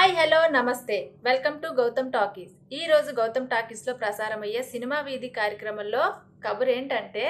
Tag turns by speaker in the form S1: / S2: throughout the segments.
S1: Hi hello నమస్తే welcome to Gautam talkies ఈ రోజు గౌతమ్ టాకీస్ లో ప్రసారమయ్యే సినిమా వీధి కార్యక్రమంలో కబురు ఏంటంటే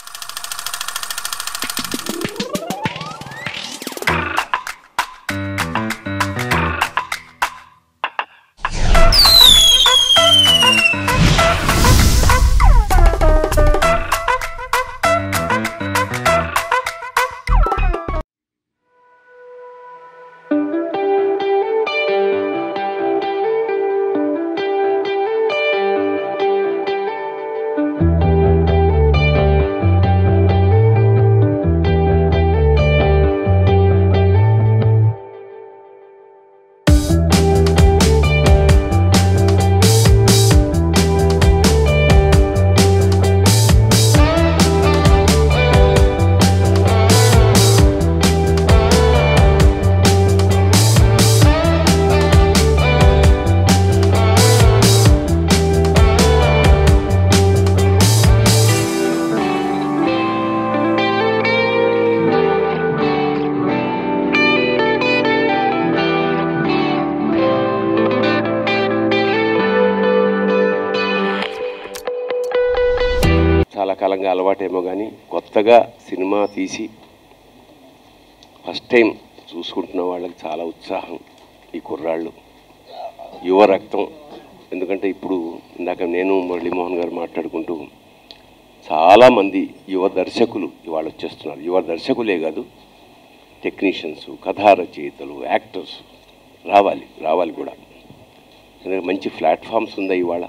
S2: చాలా కాలంగా అలవాటేమో కానీ కొత్తగా సినిమా తీసి ఫస్ట్ టైం చూసుకుంటున్న వాళ్ళకి చాలా ఉత్సాహం ఈ కుర్రాళ్ళు యువ రక్తం ఎందుకంటే ఇప్పుడు ఇందాక నేను మురళీమోహన్ గారు మాట్లాడుకుంటూ చాలామంది యువ దర్శకులు ఇవాళ వచ్చేస్తున్నారు యువ దర్శకులే కాదు టెక్నీషియన్స్ కథా రచయితలు యాక్టర్స్ రావాలి రావాలి కూడా ఎందుకంటే మంచి ప్లాట్ఫామ్స్ ఉందా ఇవాళ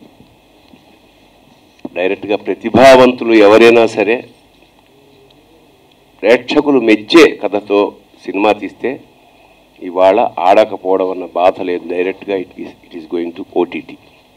S2: డైరెక్ట్గా ప్రతిభావంతులు ఎవరైనా సరే ప్రేక్షకులు మెచ్చే కథతో సినిమా తీస్తే ఇవాళ ఆడకపోవడం అన్న బాధ లేదు డైరెక్ట్గా it is it is going to OTT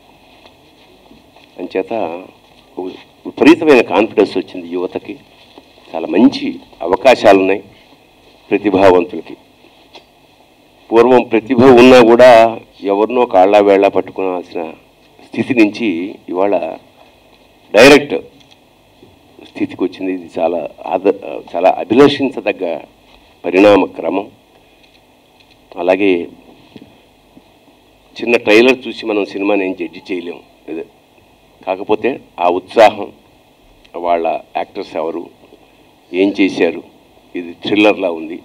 S2: అంచేత ఒక విపరీతమైన కాన్ఫిడెన్స్ వచ్చింది యువతకి చాలా మంచి అవకాశాలు ఉన్నాయి ప్రతిభావంతులకి పూర్వం ప్రతిభ ఉన్నా కూడా ఎవరినో కాళ్ళ వేళ్ళ పట్టుకోవాల్సిన స్థితి నుంచి ఇవాళ డైరెక్ట్ స్థితికి వచ్చింది ఇది చాలా ఆద చాలా అభిలషించదగ్గ పరిణామ క్రమం అలాగే చిన్న ట్రైలర్ చూసి మనం సినిమాని ఏం జడ్జి చేయలేం ఇది కాకపోతే ఆ ఉత్సాహం వాళ్ళ యాక్టర్స్ ఎవరు ఏం చేశారు ఇది థ్రిల్లర్లా ఉంది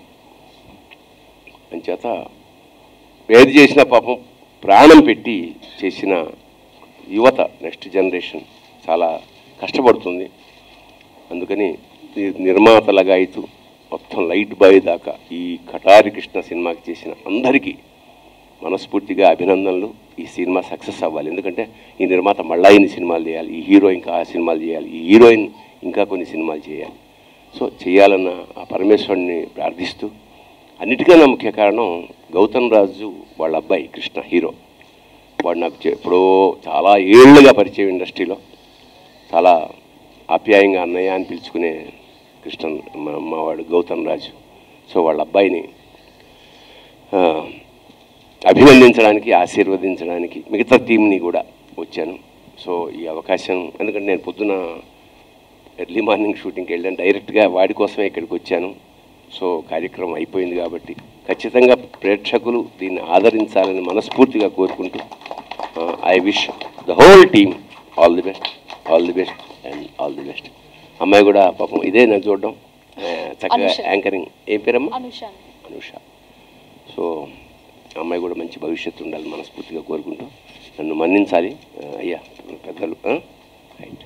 S2: అంచేత ఏది చేసిన పాపం ప్రాణం పెట్టి చేసిన యువత నెక్స్ట్ జనరేషన్ చాలా కష్టపడుతుంది అందుకని ని- నిర్మాతలుగా అయితే మొత్తం లైట్ బాయ్ దాకా ఈ కటారి కృష్ణ సినిమాకి చేసిన అందరికీ మనస్ఫూర్తిగా అభినందనలు ఈ సినిమా సక్సెస్ అవ్వాలి ఎందుకంటే ఈ నిర్మాత మళ్ళా ఇన్ని సినిమాలు చేయాలి ఈ హీరో ఇంకా ఆ సినిమాలు చేయాలి ఈ హీరోయిన్ ఇంకా కొన్ని సినిమాలు చేయాలి సో చేయాలన్న ఆ పరమేశ్వరుని ప్రార్థిస్తూ అన్నిటికన్నా ముఖ్య కారణం గౌతమ్ రాజు వాళ్ళ అబ్బాయి కృష్ణ హీరో వాడు నాకు చె- ఎప్పుడో చాలా ఏళ్ళుగా పరిచయం ఇండస్ట్రీలో చాలా ఆప్యాయంగా అన్నయ్య అని పిలుచుకునే కృష్ణ మా మావాడు గౌతమ్ రాజు సో వాళ్ళ అబ్బాయిని ఆ, అభినందించడానికి ఆశీర్వదించడానికి మిగతా టీంని కూడా వచ్చాను సో ఈ అవకాశం ఎందుకంటే నేను పొద్దున ఎర్లీ మార్నింగ్ షూటింగ్కి వెళ్ళాను డైరెక్ట్గా వాడి కోసమే ఇక్కడికి వచ్చాను సో కార్యక్రమం అయిపోయింది కాబట్టి ఖచ్చితంగా ప్రేక్షకులు దీన్ని ఆదరించాలని మనస్ఫూర్తిగా కోరుకుంటూ I wish the whole team all the best all the best and all the best అమ్మాయి కూడా పాపం ఇదే నాకు చూడడం ఆ, చక్కగా
S3: అనుష.
S2: యాంకరింగ్ ఏం పేరమ్మా
S3: అనుష
S2: అనుష సో అమ్మాయి కూడా మంచి భవిష్యత్తు ఉండాలి మనస్ఫూర్తిగా కోరుకుంటూ నన్ను మన్నించాలి ఆ, అయ్యా పెద్దలు ఆ? రైట్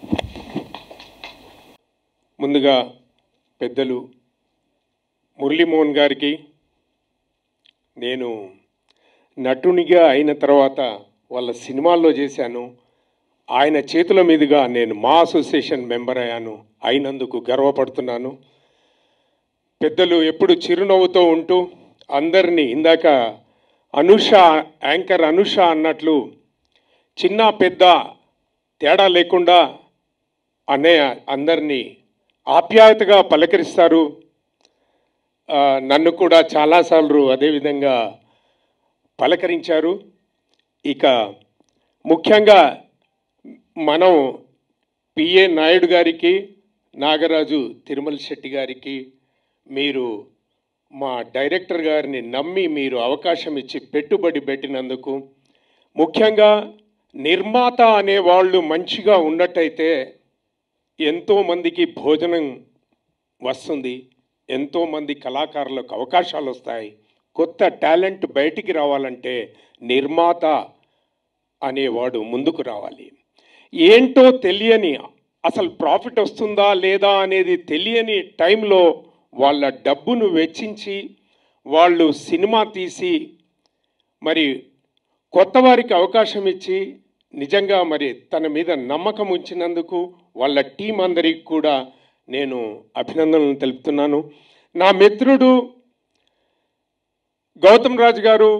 S4: ముందుగా పెద్దలు మురళీమోహన్ గారికి నేను నటునిగా అయిన తర్వాత వాళ్ళ సినిమాల్లో చేశాను ఆయన చేతుల మీదుగా నేను మా అసోసియేషన్ మెంబర్ అయ్యాను అయినందుకు గర్వపడుతున్నాను పెద్దలు ఎప్పుడు చిరునవ్వుతో ఉంటూ అందరినీ ఇందాక అనుష యాంకర్ అనుష అన్నట్లు చిన్న పెద్ద తేడా లేకుండా అన్నయ్య అందరినీ ఆప్యాయతగా పలకరిస్తారు ఆ, నన్ను కూడా చాలాసార్లు అదేవిధంగా పలకరించారు ఇక ముఖ్యంగా మనం పిఏ నాయుడు గారికి నాగరాజు తిరుమల శెట్టి గారికి మీరు మా డైరెక్టర్ గారిని నమ్మి మీరు అవకాశం ఇచ్చి పెట్టుబడి పెట్టినందుకు ముఖ్యంగా నిర్మాత అనేవాళ్ళు మంచిగా ఉన్నట్టయితే ఎంతోమందికి భోజనం వస్తుంది ఎంతోమంది కళాకారులకు అవకాశాలు వస్తాయి కొత్త టాలెంట్ బయటికి రావాలంటే నిర్మాత అనేవాడు ముందుకు రావాలి ఏంటో తెలియని అసలు ప్రాఫిట్ వస్తుందా లేదా అనేది తెలియని టైంలో వాళ్ళ డబ్బును వెచ్చించి వాళ్ళు సినిమా తీసి మరి కొత్త వారికి అవకాశం ఇచ్చి నిజంగా మరి తన మీద నమ్మకం ఉంచినందుకు వాళ్ళ టీం అందరికి కూడా నేను అభినందనలు తెలుపుతున్నాను నా మిత్రుడు గౌతమ్ రాజు గారు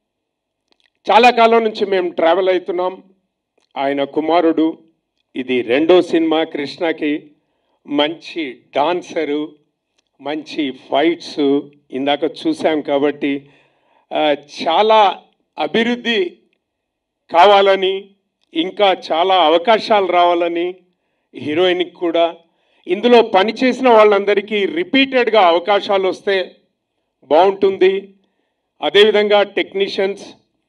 S4: చాలా కాలం నుంచి మేము ట్రావెల్ అవుతున్నాం ఆయన కుమారుడు ఇది రెండో సినిమా కృష్ణకి మంచి డాన్సరు మంచి ఫైట్స్ ఇందాక చూసాం కాబట్టి ఆ, చాలా అభివృద్ధి కావాలని ఇంకా చాలా అవకాశాలు రావాలని హీరోయిన్కి కూడా ఇందులో పనిచేసిన వాళ్ళందరికీ రిపీటెడ్గా అవకాశాలు వస్తే బాగుంటుంది అదేవిధంగా టెక్నీషియన్స్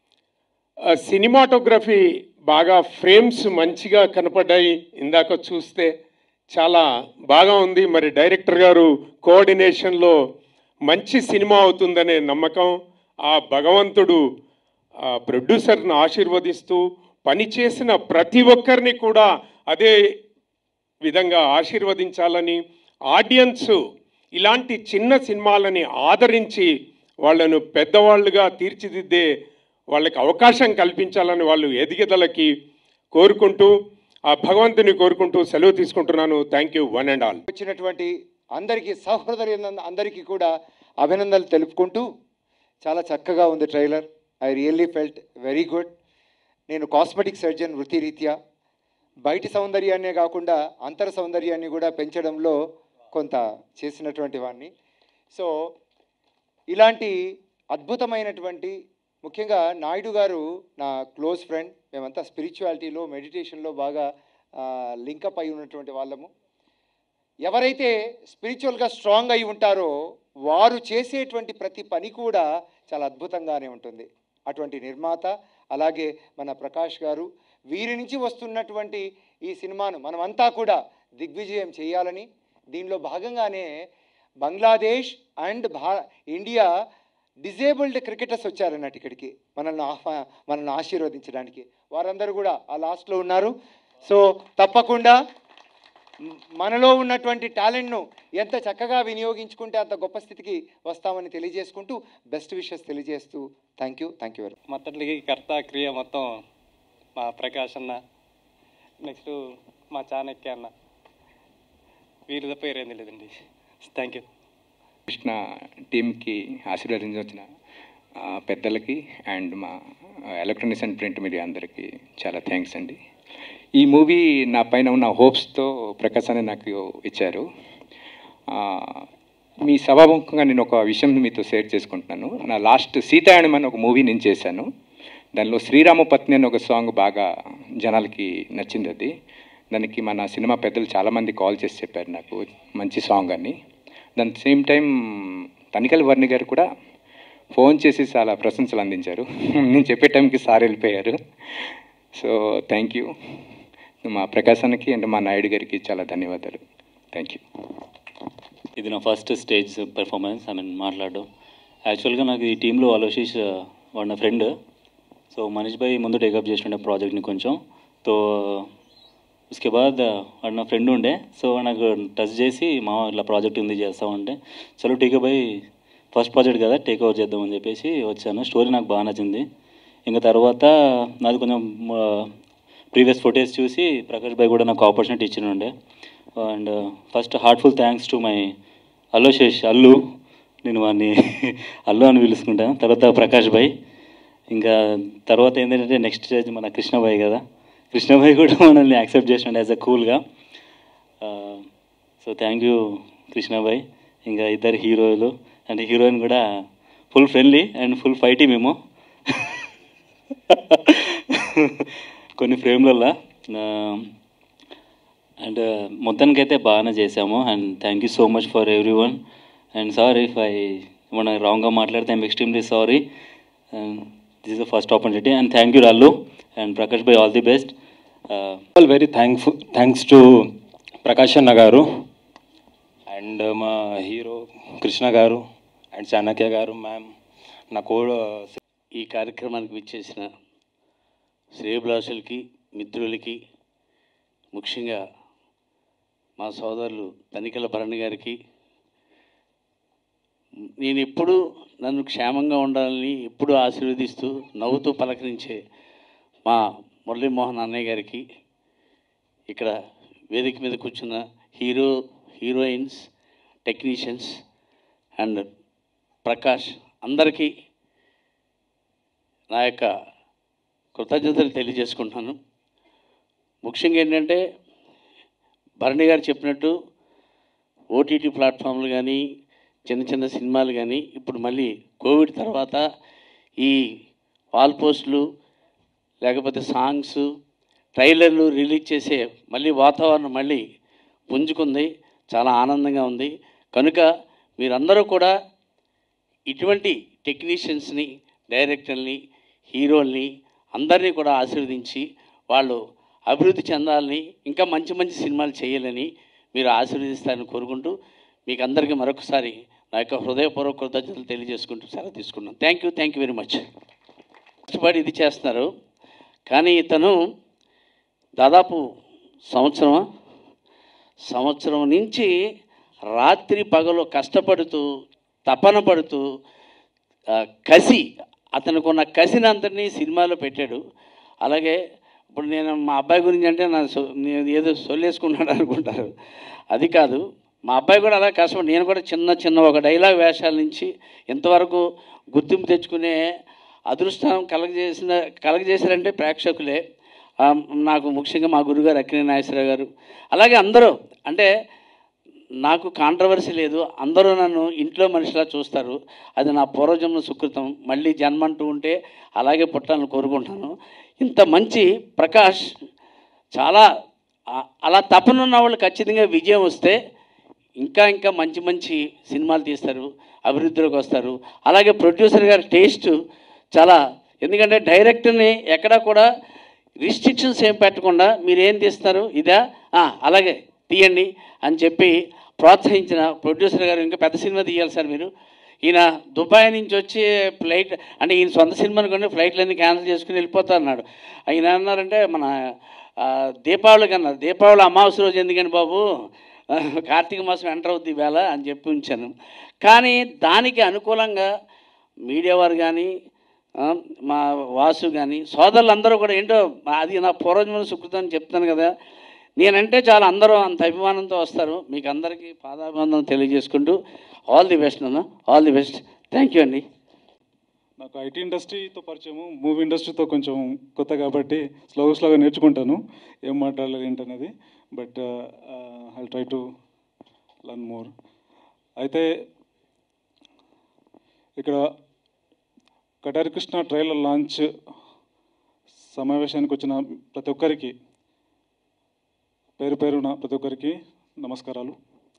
S4: సినిమాటోగ్రఫీ బాగా ఫ్రేమ్స్ మంచిగా కనపడ్డాయి ఇందాక చూస్తే చాలా బాగా ఉంది మరి డైరెక్టర్ గారు కోఆర్డినేషన్లో మంచి సినిమా అవుతుందనే నమ్మకం ఆ భగవంతుడు ఆ ప్రొడ్యూసర్ని ఆశీర్వదిస్తూ పనిచేసిన ప్రతి ఒక్కరిని కూడా అదే విధంగా ఆశీర్వదించాలని ఆడియన్స్ ఇలాంటి చిన్న సినిమాలని ఆదరించి వాళ్ళను పెద్దవాళ్ళుగా తీర్చిదిద్దే వాళ్ళకి అవకాశం కల్పించాలని వాళ్ళు ఎదిగదలకి కోరుకుంటూ ఆ భగవంతుని కోరుకుంటూ సెలవు తీసుకుంటున్నాను thank you one and all
S3: వచ్చినటువంటి అందరికీ సహోదరి అందరికీ కూడా అభినందనలు తెలుపుకుంటూ చాలా చక్కగా ఉంది trailer I really felt very good నేను కాస్మెటిక్ సర్జన్ వృత్తిరీత్యా బయటి సౌందర్యాన్నే కాకుండా అంతర సౌందర్యాన్ని కూడా పెంచడంలో కొంత చేసినటువంటి వాడిని సో ఇలాంటి అద్భుతమైనటువంటి ముఖ్యంగా నాయుడు గారు నా క్లోజ్ ఫ్రెండ్ మేమంతా స్పిరిచువాలిటీలో మెడిటేషన్లో బాగా లింకప్ అయి ఉన్నటువంటి వాళ్ళము ఎవరైతే స్పిరిచువల్గా స్ట్రాంగ్ అయి ఉంటారో వారు చేసేటువంటి ప్రతి పని కూడా చాలా అద్భుతంగానే ఉంటుంది అటువంటి నిర్మాత అలాగే మన ప్రకాష్ గారు వీరి నుంచి వస్తున్నటువంటి ఈ సినిమాను మనమంతా కూడా దిగ్విజయం చేయాలని దీనిలో భాగంగానే బంగ్లాదేశ్ అండ్ భా ఇండియా డిజేబుల్డ్ క్రికెటర్స్ వచ్చారన్నట్టు ఇక్కడికి మనల్ని ఆహ్వా మనల్ని ఆశీర్వదించడానికి వారందరూ కూడా ఆ లాస్ట్లో ఉన్నారు సో తప్పకుండా మ్, మనలో ఉన్నటువంటి టాలెంట్ను ఎంత చక్కగా వినియోగించుకుంటే అంత గొప్ప స్థితికి వస్తామని తెలియజేసుకుంటూ బెస్ట్ విషెస్ తెలియజేస్తూ thank you thank you very
S5: మొత్తటికి కర్త క్రియ మొత్తం మా ప్రకాష్ అన్న నెక్స్ట్ మా చాణక్య అన్న వీరి తప్ప ఏరేం తెలియదండి థ్యాంక్ యూ
S6: కృష్ణ టీంకి ఆశీర్వదించిన ఆ, పెద్దలకి అండ్ మా ఎలక్ట్రానిక్స్ అండ్ ప్రింట్ మీడియా అందరికీ చాలా థ్యాంక్స్ అండి ఈ మూవీ నా పైన ఉన్న హోప్స్తో ప్రకాశ్ అని నాకు ఇచ్చారు ఆ, మీ సభాముఖంగా నేను ఒక విషయం మీతో షేర్ చేసుకుంటున్నాను నా లాస్ట్ సీతాయనం అని ఒక మూవీ నేను చేశాను దానిలో శ్రీరామ పత్ని అని ఒక సాంగ్ బాగా జనాలకి నచ్చింది అది దానికి మన సినిమా పెద్దలు చాలామంది కాల్ చేసి చెప్పారు నాకు మంచి సాంగ్ అని దాని సేమ్ టైం తనికల్ వర్ణి గారు కూడా ఫోన్ చేసి చాలా ప్రశంసలు అందించారు నేను చెప్పే టైంకి సార్ వెళ్ళిపోయారు సో థ్యాంక్ యూ మా ప్రకాశానికి అండ్ మా నాయుడు గారికి చాలా ధన్యవాదాలు థ్యాంక్ యూ
S7: ఇది నా first stage performance I mean మాట్లాడడం యాక్చువల్గా నాకు ఈ టీంలో ఆలోచిస్ వాడు నా ఫ్రెండ్ సో మనీష్ భాయ్ ముందు టేకప్ చేసిండే ప్రాజెక్ట్ని కొంచెం తో ఉస్కే బాద్ వాడు నా ఫ్రెండ్ ఉండే సో నాకు టచ్ చేసి మా ఇట్లా ప్రాజెక్ట్ ఉంది చేస్తామంటే చలో టీకే భాయ్ ఫస్ట్ ప్రాజెక్ట్ కదా టేక్ ఓవర్ చేద్దామని చెప్పేసి వచ్చాను స్టోరీ నాకు బాగా నచ్చింది ఇంకా తర్వాత నాది కొంచెం ప్రీవియస్ ఫొటేజ్ చూసి ప్రకాష్ భాయ్ కూడా నాకు ఆపర్చునిటీ ఇచ్చిన ఉండే and first heartful thanks to my Allu Sesh Allu నేను వాడిని అల్లు అని పిలుచుకుంటాను తర్వాత ప్రకాష్ భాయ్ ఇంకా తర్వాత ఏంటంటే నెక్స్ట్ స్టేజ్ మన కృష్ణభాయ్ కదా కృష్ణభాయ్ కూడా మనల్ని యాక్సెప్ట్ చేసినాడు యాజ్ అ కూల్గా సో థ్యాంక్ యూ కృష్ణభాయ్ ఇంకా ఇద్దరు హీరోలు అండ్ హీరోయిన్ కూడా ఫుల్ ఫ్రెండ్లీ అండ్ ఫుల్ ఫైటీ మేము కొన్ని ఫ్రేమ్లల్లో అండ్ మొత్తానికైతే బాగానే చేసాము and thank you so much for everyone and sir if I ఏమన్నా రాంగ్గా మాట్లాడితే I'm extremely sorry this is the first opportunity and thank you Allu and Prakash bye all the best
S8: all very thankful thanks to Prakash అన్న గారు and మా hero Krishna గారు and Chanakya గారు ma'am నా code
S9: ఈ కార్యక్రమానికి విచ్చేసిన శ్రేయభిలాషులకి మిత్రులకి ముఖ్యంగా మా సోదరులు తనికల భరణి గారికి నేను ఎప్పుడు నన్ను క్షేమంగా ఉండాలని ఎప్పుడు ఆశీర్వదిస్తూ నవ్వుతూ పలకరించే మా మురళీమోహన్ అన్నయ్య గారికి ఇక్కడ వేదిక మీద కూర్చున్న hero heroines technicians and Prakash అందరికీ నా యొక్క కృతజ్ఞతలు తెలియజేసుకుంటున్నాను ముఖ్యంగా ఏంటంటే భరణి గారు చెప్పినట్టు ఓటీటీ ప్లాట్ఫామ్లు కానీ చిన్న చిన్న సినిమాలు కానీ ఇప్పుడు మళ్ళీ కోవిడ్ తర్వాత ఈ వాల్ పోస్టులు లేకపోతే సాంగ్స్ ట్రైలర్లు రిలీజ్ చేసే మళ్ళీ వాతావరణం మళ్ళీ పుంజుకుంది చాలా ఆనందంగా ఉంది కనుక మీరందరూ కూడా ఇటువంటి టెక్నీషియన్స్ని డైరెక్టర్ని హీరోల్ని అందరినీ కూడా ఆశీర్వదించి వాళ్ళు అభివృద్ధి చెందాలని ఇంకా మంచి మంచి సినిమాలు చేయాలని మీరు ఆశీర్వదిస్తారని కోరుకుంటూ మీకు అందరికీ మరొకసారి నా యొక్క హృదయపూర్వక కృతజ్ఞతలు తెలియజేసుకుంటూ సెలవు తీసుకున్నాను thank you thank you very much కష్టపడి ఇది చేస్తున్నారు కానీ ఇతను దాదాపు సంవత్సరమా సంవత్సరం నుంచి రాత్రి పగలు కష్టపడుతూ తపన పడుతూ ఆ, కసి అతనికి ఉన్న కసిని అంతటినీ సినిమాలో పెట్టాడు అలాగే ఇప్పుడు నేను మా అబ్బాయి గురించి అంటే నా సొ- నేను ఏదో సొల్లేసుకున్నాడు అనుకుంటారు అది కాదు మా అబ్బాయి కూడా అలా కష్టపడి నేను కూడా చిన్న చిన్న ఒక డైలాగ్ వేషాల నుంచి ఇంతవరకు గుర్తింపు తెచ్చుకునే అదృష్టం కలగజేసిన కలగజేశారంటే ప్రేక్షకులే ఆ, నాకు ముఖ్యంగా మా గురుగారు అక్కినే నాగేశ్వరరావు గారు అలాగే అందరూ అంటే నాకు కాంట్రవర్సీ లేదు అందరూ నన్ను ఇంట్లో మనిషిలా చూస్తారు అది నా పూర్వజన్మ సుకృతం మళ్ళీ జన్మ అంటూ ఉంటే అలాగే పుట్టాలని కోరుకుంటాను ఇంత మంచి ప్రకాష్ చాలా ఆ- అలా తపనున్న వాళ్ళు ఖచ్చితంగా విజయం వస్తే ఇంకా ఇంకా మంచి మంచి సినిమాలు తీస్తారు అభివృద్ధిలోకి వస్తారు అలాగే ప్రొడ్యూసర్ గారి టేస్ట్ చాలా ఎందుకంటే డైరెక్టర్ని ఎక్కడా కూడా రిస్ట్రిక్షన్స్ ఏం పెట్టకుండా మీరు ఏం తీస్తారు ఇదా ఆ, అలాగే తీయండి అని చెప్పి ప్రోత్సహించిన ప్రొడ్యూసర్ గారు ఇంకా పెద్ద సినిమా తీయాలి సార్ మీరు ఈయన దుబాయ్ నుంచి వచ్చి ఫ్లైట్ అంటే ఈయన సొంత సినిమాని కొన్ని ఫ్లైట్లన్నీ క్యాన్సిల్ చేసుకుని వెళ్ళిపోతా అన్నాడు ఆయన అన్నారంటే మన ఆ, దీపావళికి అన్నారు దీపావళి అమావాస్య రోజు ఎందుకని బాబు ఆ, కార్తీక మాసం ఎంటర్ అవుద్ది వేళ అని చెప్పి ఉంచాను కానీ దానికి అనుకూలంగా మీడియా వారు కానీ ఆ, మా వాసు కానీ సోదరులందరూ కూడా ఏంటో అది నా పూర్వజన్మ సుకృతం అని చెప్తాను కదా నేనంటే చాలా అందరూ అంత అభిమానంతో వస్తారు మీకు అందరికీ పాదాభివందనం తెలియజేసుకుంటూ ఆల్ ది బెస్ట్ అన్న all the best thank you అండి
S10: నాకు ఐటీ ఇండస్ట్రీతో పరిచయము మూవీ ఇండస్ట్రీతో కొంచెం కొత్త కాబట్టి స్లోగా స్లోగా నేర్చుకుంటాను ఏం మాట్లాడాలి ఏంటనేది but I try to learn more అయితే ఇక్కడ కటారి కృష్ణ ట్రైలర్ లాంచ్ సమావేశానికి వచ్చిన ప్రతి ఒక్కరికి పేరు పేరున ప్రతి ఒక్కరికి నమస్కారాలు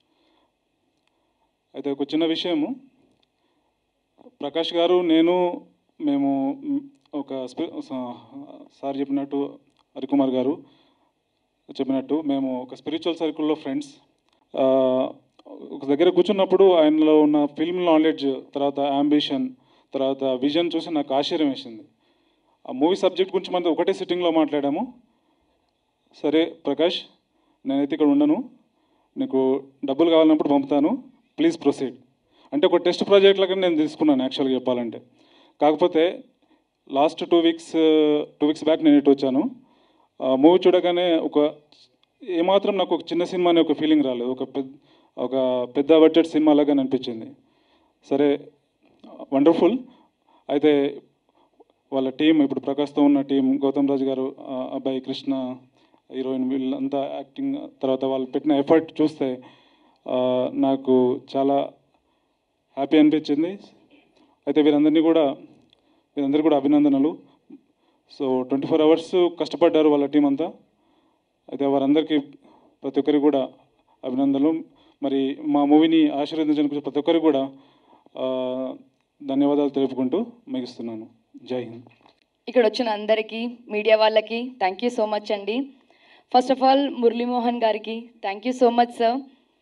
S10: అయితే ఒక చిన్న విషయము ప్రకాష్ గారు నేను మేము మ్, ఒక స్పి- స- సార్ చెప్పినట్టు హరికుమార్ గారు చెప్పినట్టు మేము ఒక స్పిరిచువల్ సర్కిల్లో ఫ్రెండ్స్ ఒక దగ్గర కూర్చున్నప్పుడు ఆయనలో ఉన్న ఫిల్మ్ నాలెడ్జ్ తర్వాత అంబిషన్ తర్వాత విజన్ చూసి నాకు ఆశ్చర్యం వేసింది ఆ మూవీ సబ్జెక్ట్ గురించి మనం ఒకటే సిట్టింగ్లో మాట్లాడాము సరే ప్రకాష్ నేనైతే ఇక్కడ ఉండను నీకు డబ్బులు కావాలన్నప్పుడు పంపుతాను ప్లీజ్ ప్రొసీడ్ అంటే ఒక టెస్ట్ ప్రాజెక్ట్ లాగా నేను తీసుకున్నాను యాక్చువల్గా చెప్పాలంటే కాకపోతే last two weeks two weeks back నేను ఇటు వచ్చాను మూవీ చూడగానే ఒక ఏమాత్రం నాకు ఒక చిన్న సినిమా అనే ఒక ఫీలింగ్ రాలేదు ఒక పెద్ద ఒక పెద్ద బడ్జెట్ సినిమా లాగా అనిపించింది సరే వండర్ఫుల్ అయితే వాళ్ళ టీం ఇప్పుడు ప్రకాష్తో ఉన్న టీం గౌతమ్ రాజు గారు ఆ అబ్బాయి కృష్ణ హీరోయిన్ వీళ్ళంతా యాక్టింగ్ తర్వాత వాళ్ళు పెట్టిన ఎఫర్ట్ చూస్తే ఆ, నాకు చాలా హ్యాపీ అనిపించింది అయితే వీరందరినీ కూడా వీరందరికీ కూడా అభినందనలు సో ట్వంటీ ఫోర్ అవర్స్ కష్టపడ్డారు వాళ్ళ టీం అంతా అయితే వారందరికీ ప్రతి ఒక్కరికి కూడా అభినందనలు మరి మా మూవీని ఆశీర్వదించడానికి ప్రతి ఒక్కరికి కూడా ఆ, ధన్యవాదాలు తెలుపుకుంటూ ముగిస్తున్నాను జై హింద్
S11: ఇక్కడ వచ్చిన అందరికీ మీడియా వాళ్ళకి థ్యాంక్ యూ సో మచ్ అండి ఫస్ట్ ఆఫ్ ఆల్ మురళీమోహన్ గారికి thank you so much sir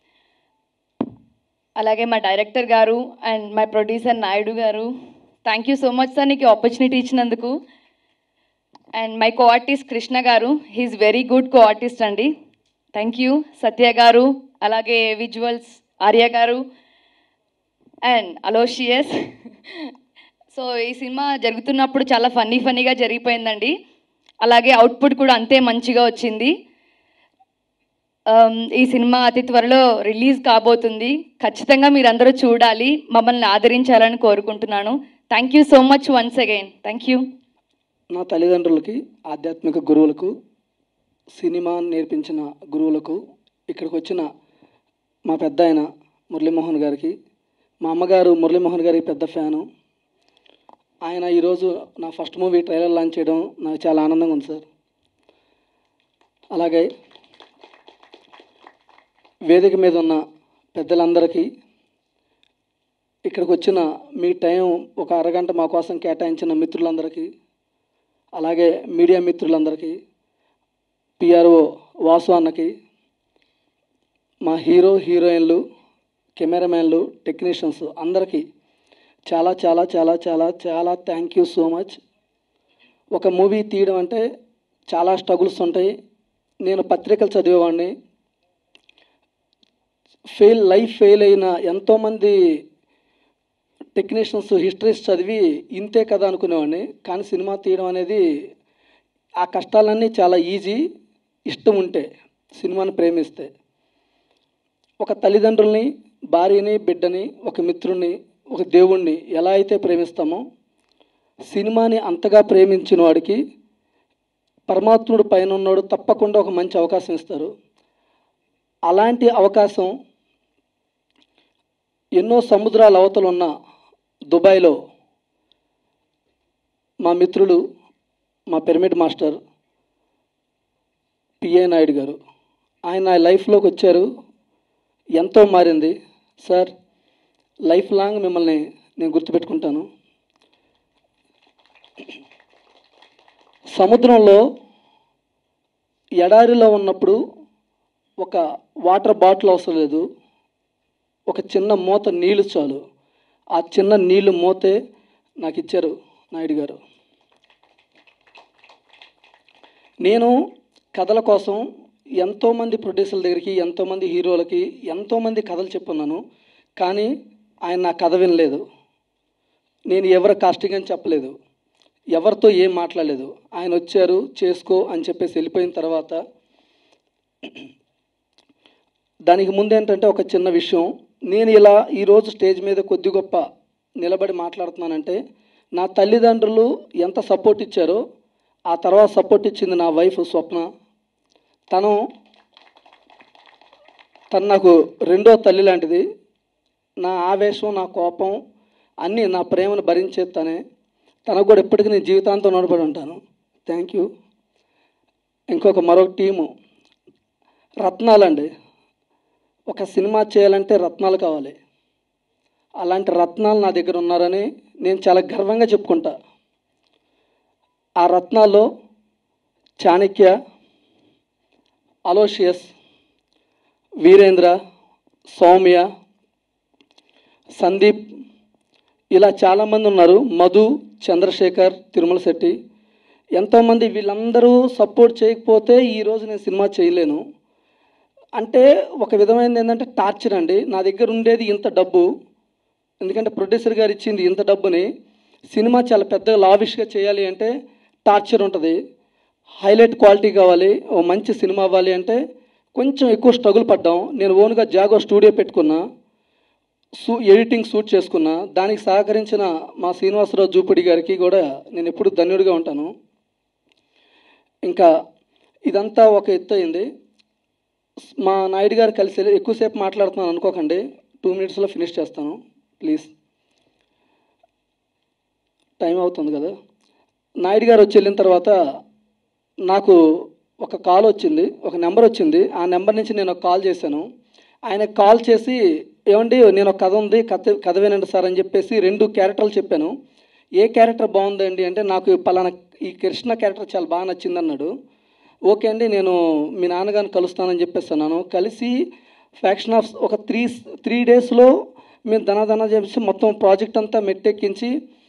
S11: అలాగే మా డైరెక్టర్ గారు అండ్ మై ప్రొడ్యూసర్ నాయుడు గారు thank you so much sir నీకు ఆపర్చునిటీ ఇచ్చినందుకు and my co artist Krishna గారు he's very good co artist అండి థ్యాంక్ యూ సత్య గారు అలాగే విజువల్స్ ఆర్య గారు అండ్ అలోషియస్ సో ఈ సినిమా జరుగుతున్నప్పుడు చాలా ఫన్నీ ఫన్నీగా జరిగిపోయిందండి అలాగే అవుట్పుట్ కూడా అంతే మంచిగా వచ్చింది Um, ఈ సినిమా అతి త్వరలో రిలీజ్ కాబోతుంది ఖచ్చితంగా మీరందరూ చూడాలి మమ్మల్ని ఆదరించాలని కోరుకుంటున్నాను thank you so much once again thank you
S12: నా తల్లిదండ్రులకి ఆధ్యాత్మిక గురువులకు సినిమా నేర్పించిన గురువులకు ఇక్కడికి వచ్చిన మా పెద్ద ఆయన మురళీమోహన్ గారికి మా అమ్మగారు మురళీమోహన్ గారికి పెద్ద ఫ్యాను ఆయన ఈరోజు నా ఫస్ట్ మూవీ ట్రైలర్ లాంచ్ చేయడం నాకు చాలా ఆనందంగా ఉంది సార్ అలాగే వేదిక మీద ఉన్న పెద్దలందరికీ ఇక్కడికి వచ్చిన మీ టైం ఒక అరగంట మా కోసం కేటాయించిన మిత్రులందరికీ అలాగే మీడియా మిత్రులందరికీ పిఆర్ఓ వాసు అన్నకి మా హీరో హీరోయిన్లు కెమెరామ్యాన్లు టెక్నీషియన్స్ అందరికీ చాలా చాలా చాలా చాలా చాలా థ్యాంక్ యూ సో మచ్ ఒక మూవీ తీయడం అంటే చాలా స్ట్రగుల్స్ ఉంటాయి నేను పత్రికలు చదివేవాడిని ఫెయిల్ లైఫ్ ఫెయిల్ అయిన ఎంతోమంది టెక్నీషియన్స్ హిస్టరీస్ చదివి ఇంతే కదా అనుకునేవాడిని కానీ సినిమా తీయడం అనేది ఆ కష్టాలన్నీ చాలా ఈజీ ఇష్టం ఉంటే సినిమాని ప్రేమిస్తే ఒక తల్లిదండ్రుల్ని భార్యని బిడ్డని ఒక మిత్రుణ్ణి ఒక దేవుణ్ణి ఎలా అయితే ప్రేమిస్తామో సినిమాని అంతగా ప్రేమించిన వాడికి పరమాత్ముడు పైన ఉన్నాడు తప్పకుండా ఒక మంచి అవకాశం ఇస్తారు అలాంటి అవకాశం ఎన్నో సముద్రాల అవతలు ఉన్న దుబాయ్లో మా మిత్రులు మా పిరమిడ్ మాస్టర్ పిఏ నాయుడు గారు ఆయన నా లైఫ్లోకి వచ్చారు ఎంతో మారింది సార్ లైఫ్ లాంగ్ మిమ్మల్ని నేను గుర్తుపెట్టుకుంటాను సముద్రంలో ఎడారిలో ఉన్నప్పుడు ఒక వాటర్ బాటిల్ అవసరం లేదు ఒక చిన్న మూత నీళ్ళు చాలు ఆ చిన్న నీళ్ళు మూతే నాకు ఇచ్చారు నాయుడు గారు నేను కథల కోసం ఎంతోమంది ప్రొడ్యూసర్ల దగ్గరికి ఎంతోమంది హీరోలకి ఎంతోమంది కథలు చెప్పున్నాను కానీ ఆయన నా కథ వినలేదు నేను ఎవరి కాస్టింగ్ అని చెప్పలేదు ఎవరితో ఏం మాట్లాడలేదు ఆయన వచ్చారు చేసుకో అని చెప్పేసి వెళ్ళిపోయిన తర్వాత దానికి ముందు ఏంటంటే ఒక చిన్న విషయం నేను ఇలా ఈరోజు స్టేజ్ మీద కొద్ది గొప్ప నిలబడి మాట్లాడుతున్నానంటే నా తల్లిదండ్రులు ఎంత సపోర్ట్ ఇచ్చారో ఆ తర్వాత సపోర్ట్ ఇచ్చింది నా వైఫ్ స్వప్న తను తను నాకు రెండో తల్లి లాంటిది నా ఆవేశం నా కోపం అన్నీ నా ప్రేమను భరించే తనే తనకు కూడా ఎప్పటికీ నేను జీవితాంతం నడపడి ఉంటాను థ్యాంక్ యూ ఇంకొక మరొక టీము రత్నాలండి ఒక సినిమా చేయాలంటే రత్నాలు కావాలి అలాంటి రత్నాలు నా దగ్గర ఉన్నారని నేను చాలా గర్వంగా చెప్పుకుంటా ఆ రత్నాల్లో చాణక్య అలోషియస్ వీరేంద్ర సౌమ్య సందీప్ ఇలా చాలామంది ఉన్నారు మధు చంద్రశేఖర్ తిరుమల శెట్టి ఎంతోమంది వీళ్ళందరూ సపోర్ట్ చేయకపోతే ఈరోజు నేను సినిమా చేయలేను అంటే ఒక విధమైనది ఏంటంటే టార్చర్ అండి నా దగ్గర ఉండేది ఇంత డబ్బు ఎందుకంటే ప్రొడ్యూసర్ గారు ఇచ్చింది ఇంత డబ్బుని సినిమా చాలా పెద్దగా లావిష్గా చేయాలి అంటే టార్చర్ ఉంటుంది హైలైట్ క్వాలిటీ కావాలి ఓ మంచి సినిమా అవ్వాలి అంటే కొంచెం ఎక్కువ స్ట్రగుల్ పడ్డాం నేను ఓన్గా జాగో స్టూడియో పెట్టుకున్నా సూ ఎడిటింగ్ షూట్ చేసుకున్నా దానికి సహకరించిన మా శ్రీనివాసరావు జూపిడి గారికి కూడా నేను ఎప్పుడు ధన్యుడిగా ఉంటాను ఇంకా ఇదంతా ఒక ఎత్తు అయింది మా నాయుడు గారు కలిసి ఎక్కువసేపు మాట్లాడుతున్నాను అనుకోకండి టూ మినిట్స్లో ఫినిష్ చేస్తాను ప్లీజ్ టైం అవుతుంది కదా నాయుడు గారు వచ్చి వెళ్ళిన తర్వాత నాకు ఒక కాల్ వచ్చింది ఒక నెంబర్ వచ్చింది ఆ నెంబర్ నుంచి నేను ఒక కాల్ చేశాను ఆయన కాల్ చేసి ఏమండి నేను ఒక కథ ఉంది కథ కథ వినండి సార్ అని చెప్పేసి రెండు క్యారెక్టర్లు చెప్పాను ఏ క్యారెక్టర్ బాగుందండి అంటే నాకు పలానా ఈ కృష్ణ క్యారెక్టర్ చాలా బాగా నచ్చింది అన్నాడు ఓకే అండి నేను మీ నాన్నగారిని కలుస్తానని చెప్పేసి అన్నాను కలిసి ఫ్యాక్షన్ ఆఫ్ ఒక త్రీ త్రీ డేస్లో మేము ధనధన చేసి మొత్తం ప్రాజెక్ట్ అంతా మెట్టెక్కించి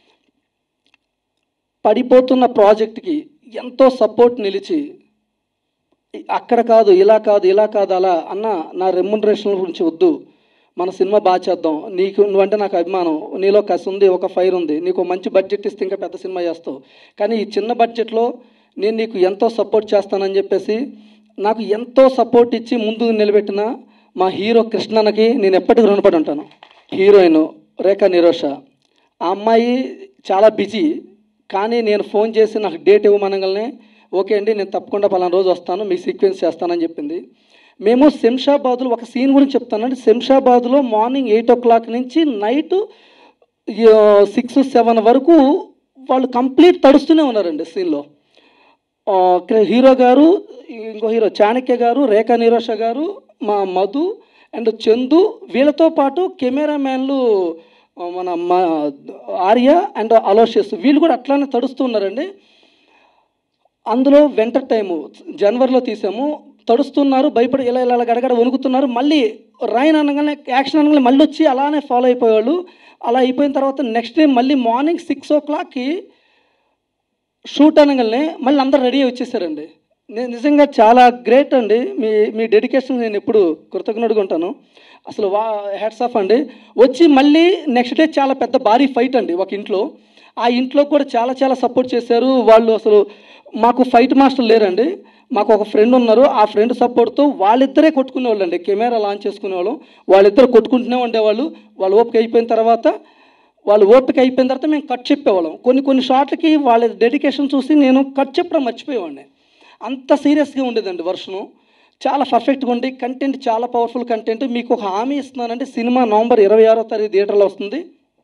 S12: పడిపోతున్న ప్రాజెక్ట్కి ఎంతో సపోర్ట్ నిలిచి అక్కడ కాదు ఇలా కాదు ఇలా కాదు అలా అన్న నా రెమ్యునరేషన్ గురించి వద్దు మన సినిమా బాగా చేద్దాం నీకు నువ్వంటే నాకు అభిమానం నీలో కసి ఉంది ఒక ఫైర్ ఉంది నీకు మంచి బడ్జెట్ ఇస్తే ఇంకా పెద్ద సినిమా చేస్తావు కానీ ఈ చిన్న బడ్జెట్లో నేను నీకు ఎంతో సపోర్ట్ చేస్తానని చెప్పేసి నాకు ఎంతో సపోర్ట్ ఇచ్చి ముందుకు నిలబెట్టిన మా హీరో కృష్ణన్నకి నేను ఎప్పటికీ రుణపడి ఉంటాను హీరోయిన్ రేఖా నిరోష ఆ అమ్మాయి చాలా బిజీ కానీ నేను ఫోన్ చేసి నాకు డేట్ ఇవ్వమనగానే ఓకే అండి నేను తప్పకుండా పలానా రోజు వస్తాను మీ సీక్వెన్స్ చేస్తానని చెప్పింది మేము శంషాబాద్లో ఒక సీన్ గురించి చెప్తానండి శంషాబాద్లో మార్నింగ్ ఎయిట్ ఓ క్లాక్ నుంచి నైట్ సిక్స్ సెవెన్ వరకు వాళ్ళు కంప్లీట్ తడుస్తూనే ఉన్నారండి సీన్లో హీరో గారు ఇంకో హీరో చాణక్య గారు రేఖా నిరోష గారు మా మధు అండ్ చందు వీళ్ళతో పాటు కెమెరామ్యాన్లు ఆ, మన మా ఆర్య అండ్ అలోషియస్ వీళ్ళు కూడా అట్లానే తడుస్తూ ఉన్నారండి అందులో వెంటర్ టైము జనవరిలో తీసాము తడుస్తున్నారు భయపడి ఇలా ఇలా ఇలా గడగడ వణుకుతున్నారు మళ్ళీ రైన్ అనగానే యాక్షన్ అనగానే మళ్ళీ వచ్చి అలానే ఫాలో అయిపోయేవాళ్ళు అలా అయిపోయిన తర్వాత నెక్స్ట్ డే మళ్ళీ మార్నింగ్ సిక్స్ ఓ క్లాక్కి షూట్ అనగానే మళ్ళీ అందరు రెడీ అయి వచ్చేసారండి నేను నిజంగా చాలా గ్రేట్ అండి మీ మీ డెడికేషన్ నేను ఎప్పుడు కృతజ్ఞుడిగా ఉంటాను అసలు వా హ్యాట్స్ ఆఫ్ అండి వచ్చి మళ్ళీ నెక్స్ట్ డే చాలా పెద్ద భారీ ఫైట్ అండి ఒక ఇంట్లో ఆ ఇంట్లో కూడా చాలా చాలా సపోర్ట్ చేశారు వాళ్ళు అసలు మాకు ఫైట్ మాస్టర్ లేరండి మాకు ఒక ఫ్రెండ్ ఉన్నారు ఆ ఫ్రెండ్ సపోర్ట్తో వాళ్ళిద్దరే కొట్టుకునేవాళ్ళు అండి కెమెరా లాంచ్ చేసుకునేవాళ్ళం వాళ్ళిద్దరు కొట్టుకుంటూనే ఉండేవాళ్ళు వాళ్ళు ఓపిక అయిపోయిన తర్వాత వాళ్ళు ఓపిక అయిపోయిన తర్వాత మేము కట్ చెప్పేవాళ్ళం కొన్ని కొన్ని షార్ట్లకి వాళ్ళ డెడికేషన్ చూసి నేను కట్ చెప్పడం మర్చిపోయేవాడిని అంత సీరియస్గా ఉండేదండి వర్షను చాలా పర్ఫెక్ట్గా ఉండి కంటెంట్ చాలా పవర్ఫుల్ కంటెంట్ మీకు ఒక హామీ ఇస్తున్నానంటే సినిమా నవంబర్ ఇరవై ఆరో తారీఖు థియేటర్లో వస్తుంది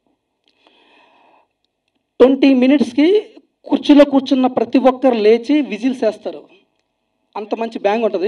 S12: ట్వంటీ మినిట్స్కి కుర్చీలో కూర్చున్న ప్రతి ఒక్కరు లేచి విజిల్స్ వేస్తారు అంత మంచి బ్యాంగ్ ఉంటుంది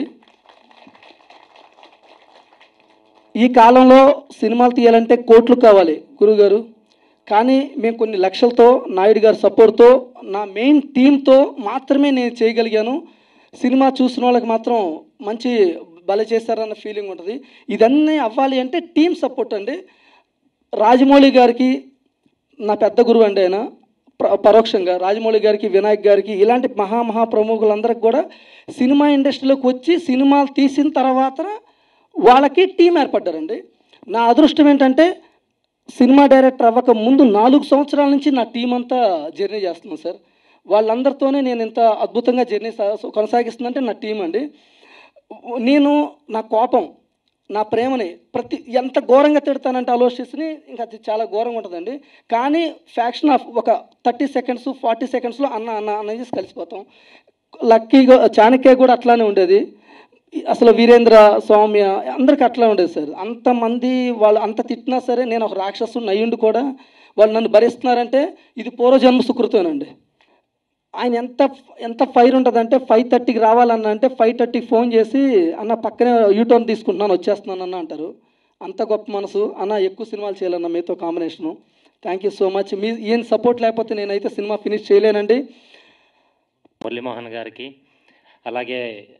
S12: ఈ కాలంలో సినిమాలు తీయాలంటే కోట్లు కావాలి గురుగారు కానీ మేము కొన్ని లక్షలతో నాయుడు గారి సపోర్ట్తో నా మెయిన్ టీంతో మాత్రమే నేను చేయగలిగాను సినిమా చూసిన వాళ్ళకి మాత్రం మంచి భలే చేశారన్న ఫీలింగ్ ఉంటుంది ఇదన్నీ అవ్వాలి అంటే టీం సపోర్ట్ అండి రాజమౌళి గారికి నా పెద్ద గురువు అండి ఆయన ప్ర- పరోక్షంగా రాజమౌళి గారికి వినాయక్ గారికి ఇలాంటి మహా మహా ప్రముఖులందరికి కూడా సినిమా ఇండస్ట్రీలోకి వచ్చి సినిమాలు తీసిన తర్వాత వాళ్ళకి టీం ఏర్పడ్డారండి నా అదృష్టం ఏంటంటే సినిమా డైరెక్టర్ అవ్వక ముందు నాలుగు సంవత్సరాల నుంచి నా టీం అంతా జర్నీ చేస్తున్నాను సార్ వాళ్ళందరితోనే నేను ఇంత అద్భుతంగా జర్నీ సా- కొనసాగిస్తుందంటే నా టీం అండి నేను నా కోపం నా ప్రేమని ప్రతి ఎంత ఘోరంగా తిడతానంటే ఆలోచిస్తే ఇంకా అది చాలా ఘోరంగా ఉంటుందండి కానీ ఫ్యాక్షన్ ఆఫ్ ఒక థర్టీ సెకండ్స్ ఫార్టీ సెకండ్స్లో అన్న అన్న అనేది కలిసిపోతాం లక్కీగా చాణక్య కూడా అట్లానే ఉండేది అసలు వీరేంద్ర సౌమ్య అందరికి అట్లా ఉండేది సార్ అంతమంది వాళ్ళు అంత తిట్టినా సరే నేను ఒక రాక్షసుని అయ్యుండి కూడా వాళ్ళు నన్ను భరిస్తున్నారంటే ఇది పూర్వజన్మ సుకృతమేనండి ఆయన ఎంత ఎంత ఫైర్ ఉంటుందంటే ఫైవ్ థర్టీకి రావాలన్న అంటే ఫైవ్ థర్టీకి ఫోన్ చేసి అన్న పక్కనే యూటర్న్ తీసుకుంటున్నాను వచ్చేస్తున్నాను అన్న అంటారు అంత గొప్ప మనసు అన్న ఎక్కువ సినిమాలు చేయాలన్న మీతో combination thank you so much మీ ఈయన సపోర్ట్ లేకపోతే నేనైతే సినిమా ఫినిష్ చేయలేనండి
S13: మురళీమోహన్ గారికి అలాగే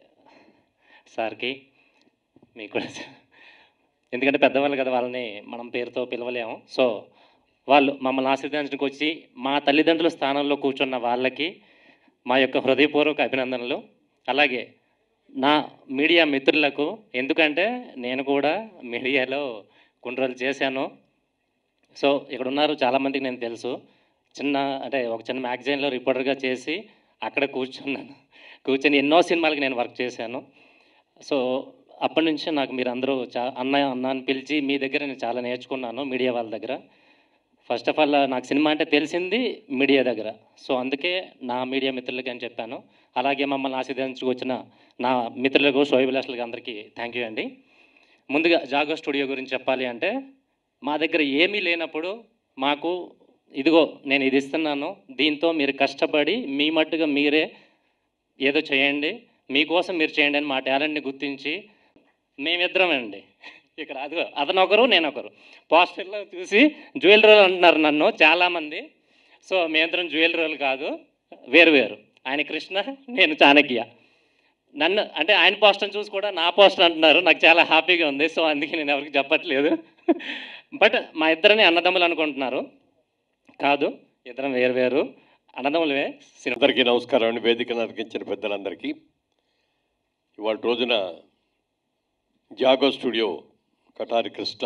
S13: సార్కి మీకు కూడా ఎందుకంటే పెద్దవాళ్ళు కదా వాళ్ళని మనం పేరుతో పిలవలేము సో వాళ్ళు మమ్మల్ని ఆశీర్వదించడానికి వచ్చి మా తల్లిదండ్రుల స్థానంలో కూర్చున్న వాళ్ళకి మా యొక్క హృదయపూర్వక అభినందనలు అలాగే నా మీడియా మిత్రులకు ఎందుకంటే నేను కూడా మీడియాలో కొన్ని రోజులు చేశాను సో ఇక్కడ ఉన్నారు చాలామందికి నేను తెలుసు చిన్న అంటే ఒక చిన్న మ్యాగజైన్లో రిపోర్టర్గా చేసి అక్కడ కూర్చున్నాను కూర్చొని ఎన్నో సినిమాలకి నేను వర్క్ చేశాను సో అప్పటి నుంచి నాకు మీరు అందరూ చా అన్న అన్న అని పిలిచి మీ దగ్గర నేను చాలా నేర్చుకున్నాను మీడియా వాళ్ళ దగ్గర ఫస్ట్ ఆఫ్ ఆల్ నాకు సినిమా అంటే తెలిసింది మీడియా దగ్గర సో అందుకే నా మీడియా మిత్రులకి అని చెప్పాను అలాగే మమ్మల్ని ఆశీర్వదించుకు వచ్చిన నా మిత్రులకు షోయిబులాస్లకి అందరికీ థ్యాంక్ యూ అండి ముందుగా జాగో స్టూడియో గురించి చెప్పాలి అంటే మా దగ్గర ఏమీ లేనప్పుడు మాకు ఇదిగో నేను ఇది ఇస్తున్నాను దీంతో మీరు కష్టపడి మీ మట్టుగా మీరే ఏదో చేయండి మీకోసం మీరు చేయండి అని మా టాలెంట్ని గుర్తించి మేమిద్దరమండి ఇక్కడ అది అతను ఒకరు నేను ఒకరు పోస్టర్లో చూసి జ్యువెల్ రోల్ అంటున్నారు నన్ను చాలామంది సో మేమిద్దరం జ్యువెల్ రోల్ కాదు వేరు వేరు ఆయన కృష్ణ నేను చాణక్య నన్ను అంటే ఆయన పోస్టర్ని చూసి కూడా నా పోస్టర్ అంటున్నారు నాకు చాలా హ్యాపీగా ఉంది సో అందుకే నేను ఎవరికి చెప్పట్లేదు బట్ మా ఇద్దరిని అన్నదమ్ములు అనుకుంటున్నారు కాదు ఇద్దరం వేరు వేరు అన్నదమ్ములవే సినిమా
S14: అందరికీ నమస్కారం అండి వేదిక నరికించిన పెద్దలందరికీ ఇవాళ రోజున జాగో స్టూడియో కటారి కృష్ణ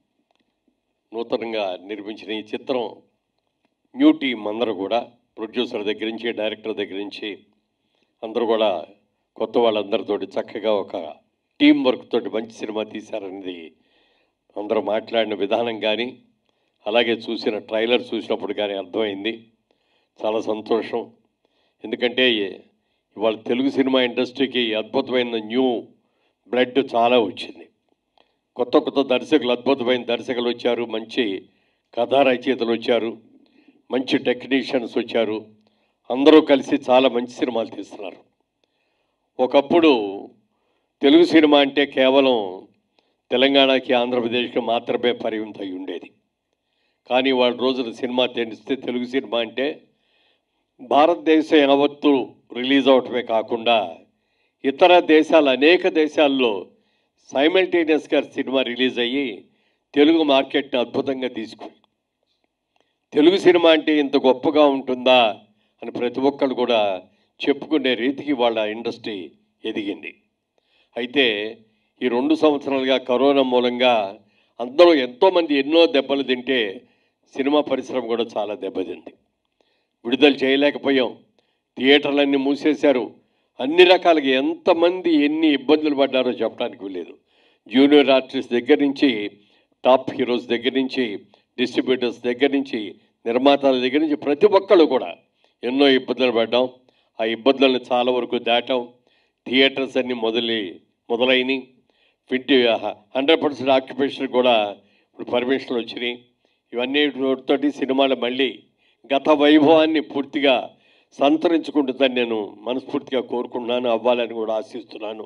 S14: నూతనంగా నిర్మించిన ఈ చిత్రం న్యూ టీమ్ అందరూ కూడా ప్రొడ్యూసర్ దగ్గర నుంచి డైరెక్టర్ దగ్గర నుంచి అందరూ కూడా కొత్త వాళ్ళందరితోటి చక్కగా ఒక టీం వర్క్ తోటి మంచి సినిమా తీశారనేది అందరూ మాట్లాడిన విధానం కానీ అలాగే చూసిన ట్రైలర్ చూసినప్పుడు కానీ అర్థమైంది చాలా సంతోషం ఎందుకంటే ఇవాళ తెలుగు సినిమా ఇండస్ట్రీకి అద్భుతమైన న్యూ బ్లడ్ చాలా వచ్చింది కొత్త కొత్త దర్శకులు అద్భుతమైన దర్శకులు వచ్చారు మంచి కథా రచయితలు వచ్చారు మంచి టెక్నీషియన్స్ వచ్చారు అందరూ కలిసి చాలా మంచి సినిమాలు తీస్తున్నారు ఒకప్పుడు తెలుగు సినిమా అంటే కేవలం తెలంగాణకి ఆంధ్రప్రదేశ్కి మాత్రమే పరిమితం అయి ఉండేది కానీ వాళ్ళ రోజున సినిమా తెలిస్తే తెలుగు సినిమా అంటే భారతదేశం యావత్తు రిలీజ్ అవటమే కాకుండా ఇతర దేశాలు అనేక దేశాల్లో సైమల్టేనియస్గా సినిమా రిలీజ్ అయ్యి తెలుగు మార్కెట్ని అద్భుతంగా తీసుకుని తెలుగు సినిమా అంటే ఇంత గొప్పగా ఉంటుందా అని ప్రతి ఒక్కరు కూడా చెప్పుకునే రీతికి వాళ్ళ ఇండస్ట్రీ ఎదిగింది అయితే ఈ రెండు సంవత్సరాలుగా కరోనా మూలంగా అందరూ ఎంతోమంది ఎన్నో దెబ్బలు తింటే సినిమా పరిశ్రమ కూడా చాలా దెబ్బతింది విడుదల చేయలేకపోయాం థియేటర్లన్నీ మూసేశారు అన్ని రకాలుగా ఎంతమంది ఎన్ని ఇబ్బందులు పడ్డారో చెప్పడానికి లేదు జూనియర్ ఆర్టిస్ట్ దగ్గర నుంచి టాప్ హీరోస్ దగ్గర నుంచి డిస్ట్రిబ్యూటర్స్ దగ్గర నుంచి నిర్మాతల దగ్గర నుంచి ప్రతి ఒక్కళ్ళు కూడా ఎన్నో ఇబ్బందులు పడ్డాం ఆ ఇబ్బందులను చాలా వరకు దాటాం థియేటర్స్ అన్ని మొదలు మొదలైనవి ఫిఫ్టీ హండ్రెడ్ పర్సెంట్ ఆక్యుపేషన్ కూడా ఇప్పుడు పర్మిషన్లు వచ్చినాయి ఇవన్నీ తోటి సినిమాలు మళ్ళీ గత వైభవాన్ని పూర్తిగా సంతరించుకుంటుందని నేను మనస్ఫూర్తిగా కోరుకుంటున్నాను అవ్వాలని కూడా ఆశిస్తున్నాను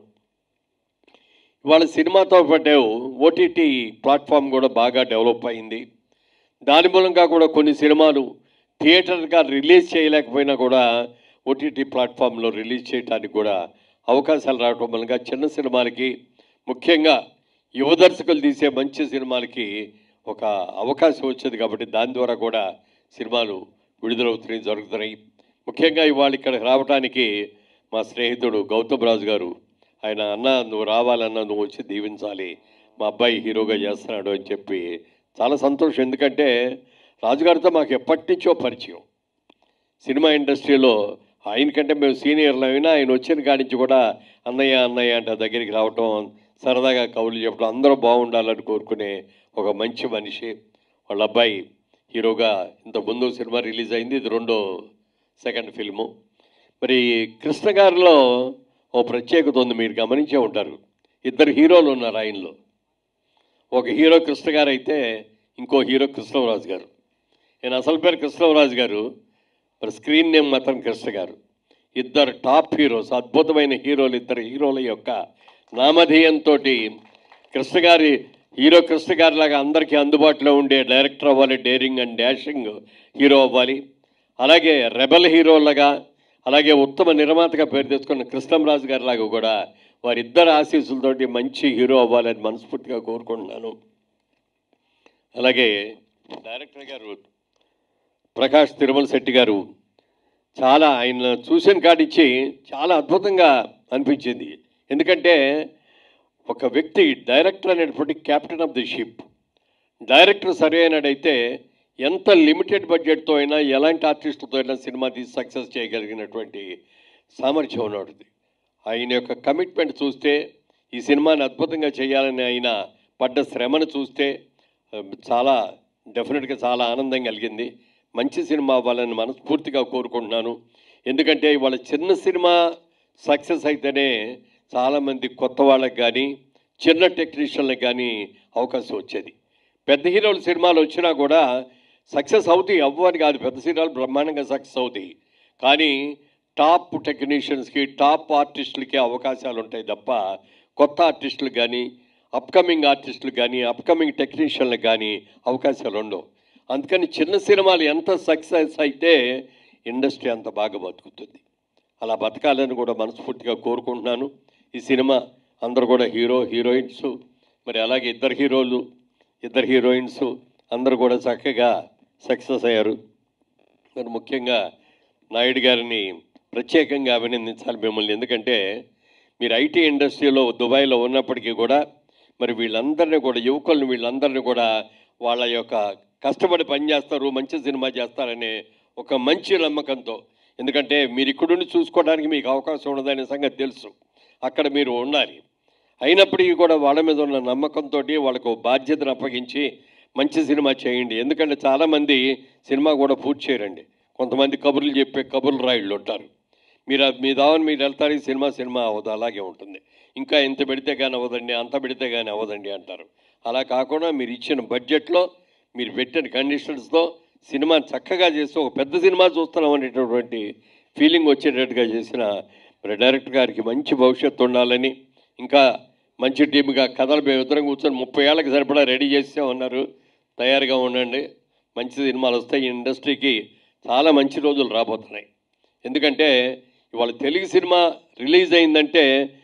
S14: ఇవాళ సినిమాతో పాటు ఓటీటీ ప్లాట్ఫామ్ కూడా బాగా డెవలప్ అయింది దాని మూలంగా కూడా కొన్ని సినిమాలు థియేటర్గా రిలీజ్ చేయలేకపోయినా కూడా ఓటీటీ ప్లాట్ఫామ్లో రిలీజ్ చేయడానికి కూడా అవకాశాలు రావడం మూలంగా చిన్న సినిమాలకి ముఖ్యంగా యువ దర్శకులు తీసే మంచి సినిమాలకి ఒక అవకాశం వచ్చేది కాబట్టి దాని ద్వారా కూడా సినిమాలు విడుదలవుతున్నాయి జరుగుతున్నాయి ముఖ్యంగా ఇవాళ ఇక్కడికి రావడానికి మా స్నేహితుడు గౌతమ్ రాజు గారు ఆయన అన్న నువ్వు రావాలన్నా నువ్వు వచ్చి దీవించాలి మా అబ్బాయి హీరోగా చేస్తున్నాడు అని చెప్పి చాలా సంతోషం ఎందుకంటే రాజుగారితో మాకు ఎప్పటి నుంచో పరిచయం సినిమా ఇండస్ట్రీలో ఆయనకంటే మేము సీనియర్లు అయినా ఆయన వచ్చిన కాడి నుంచి కూడా అన్నయ్య అన్నయ్య అంటే దగ్గరికి రావటం సరదాగా కవులు చెప్పడం అందరూ బాగుండాలని కోరుకునే ఒక మంచి మనిషి వాళ్ళ అబ్బాయి హీరోగా ఇంత ముందు సినిమా రిలీజ్ అయింది ఇది రెండో సెకండ్ ఫిల్ము మరి కృష్ణ గారిలో ఓ ప్రత్యేకత ఉంది మీరు గమనించే ఉంటారు ఇద్దరు హీరోలు ఉన్నారు ఆయనలో ఒక హీరో కృష్ణ గారు అయితే ఇంకో హీరో కృష్ణరాజు గారు నేను అసలు పేరు కృష్ణరాజు గారు మరి స్క్రీన్ నేమ్ మాత్రం కృష్ణ గారు ఇద్దరు టాప్ హీరోస్ అద్భుతమైన హీరోలు ఇద్దరు హీరోల యొక్క నామధేయంతో కృష్ణ గారి హీరో కృష్ణ గారి లాగా అందరికీ అందుబాటులో ఉండే డైరెక్టర్ అవ్వాలి డేరింగ్ అండ్ డాషింగ్ హీరో అవ్వాలి అలాగే రెబల్ హీరోలాగా అలాగే ఉత్తమ నిర్మాతగా పేరు తెచ్చుకున్న కృష్ణంరాజు గారి లాగా కూడా వారిద్దరు ఆశీస్సులతోటి మంచి హీరో అవ్వాలని మనస్ఫూర్తిగా కోరుకుంటున్నాను అలాగే డైరెక్టర్ గారు ప్రకాష్ తిరుమల శెట్టి గారు చాలా ఆయన చూసిన కాడిచ్చి చాలా అద్భుతంగా అనిపించింది ఎందుకంటే ఒక వ్యక్తి డైరెక్టర్ అనేటువంటి captain of the ship director సరి అయినాడైతే ఎంత లిమిటెడ్ బడ్జెట్తో అయినా ఎలాంటి ఆర్టిస్టులతో అయినా సినిమా తీసి సక్సెస్ చేయగలిగినటువంటి సామర్థ్యం ఉన్నాడు ఆయన యొక్క కమిట్మెంట్ చూస్తే ఈ సినిమాని అద్భుతంగా చేయాలని ఆయన పడ్డ శ్రమను చూస్తే ఆ, చాలా డెఫినెట్గా చాలా ఆనందం కలిగింది మంచి సినిమా అవ్వాలని మనస్ఫూర్తిగా కోరుకుంటున్నాను ఎందుకంటే ఇవాళ చిన్న సినిమా సక్సెస్ అయితేనే చాలామంది కొత్త వాళ్ళకి కానీ చిన్న టెక్నీషియన్లకు కానీ అవకాశం వచ్చేది పెద్ద హీరోల సినిమాలు వచ్చినా కూడా సక్సెస్ అవుతాయి అవ్వని కాదు పెద్ద సినిమాలు బ్రహ్మాండంగా సక్సెస్ అవుతాయి కానీ టాప్ టెక్నీషియన్స్కి టాప్ ఆర్టిస్టులకి అవకాశాలు ఉంటాయి తప్ప కొత్త ఆర్టిస్టులు కానీ అప్కమింగ్ ఆర్టిస్టులకు కానీ అప్కమింగ్ టెక్నీషియన్లకు కానీ అవకాశాలు ఉండవు అందుకని చిన్న సినిమాలు ఎంత సక్సెస్ అయితే ఇండస్ట్రీ అంత బాగా బతుకుతుంది అలా బతకాలని కూడా మనస్ఫూర్తిగా కోరుకుంటున్నాను ఈ సినిమా అందరూ కూడా హీరో హీరోయిన్స్ మరి అలాగే ఇద్దరు హీరోలు ఇద్దరు హీరోయిన్స్ అందరూ కూడా చక్కగా సక్సెస్ అయ్యారు మరి ముఖ్యంగా నాయుడు గారిని ప్రత్యేకంగా అభినందించాలి మిమ్మల్ని ఎందుకంటే మీరు ఐటీ ఇండస్ట్రీలో దుబాయ్లో ఉన్నప్పటికీ కూడా మరి వీళ్ళందరినీ కూడా యువకులను వీళ్ళందరినీ కూడా వాళ్ళ యొక్క కష్టపడి పనిచేస్తారు మంచి సినిమా చేస్తారనే ఒక మంచి నమ్మకంతో ఎందుకంటే మీరు ఇక్కడుండి చూసుకోవడానికి మీకు అవకాశం ఉండదనే సంగతి తెలుసు అక్కడ మీరు ఉండాలి అయినప్పటికీ కూడా వాళ్ళ మీద ఉన్న నమ్మకంతో వాళ్ళకు బాధ్యతను అప్పగించి మంచి సినిమా చేయండి ఎందుకంటే చాలామంది సినిమా కూడా పూర్తి చేయరండి కొంతమంది కబుర్లు చెప్పే కబుర్లు రాయిళ్ళు ఉంటారు మీరు ఆ- మీ దావని మీరు వెళ్తారు ఈ సినిమా సినిమా అవ్వదు అలాగే ఉంటుంది ఇంకా ఇంత పెడితే కానీ అవ్వదండి అంత పెడితే కానీ అవ్వదండి అంటారు అలా కాకుండా మీరు ఇచ్చిన బడ్జెట్లో మీరు పెట్టిన కండిషన్స్తో సినిమా చక్కగా చేసి ఒక పెద్ద సినిమా చూస్తున్నాం అనేటటువంటి ఫీలింగ్ వచ్చేటట్టుగా చేసిన మరి డైరెక్టర్ గారికి మంచి భవిష్యత్తు ఉండాలని ఇంకా మంచి టీమ్గా కథలు మేము ఇద్దరం కూర్చొని ముప్పై ఏళ్ళకి సరిపడా రెడీ చేసామన్నారు తయారుగా ఉండండి మంచి సినిమాలు వస్తాయి ఈ ఇండస్ట్రీకి చాలా మంచి రోజులు రాబోతున్నాయి ఎందుకంటే ఇవాళ తెలుగు సినిమా రిలీజ్ అయిందంటే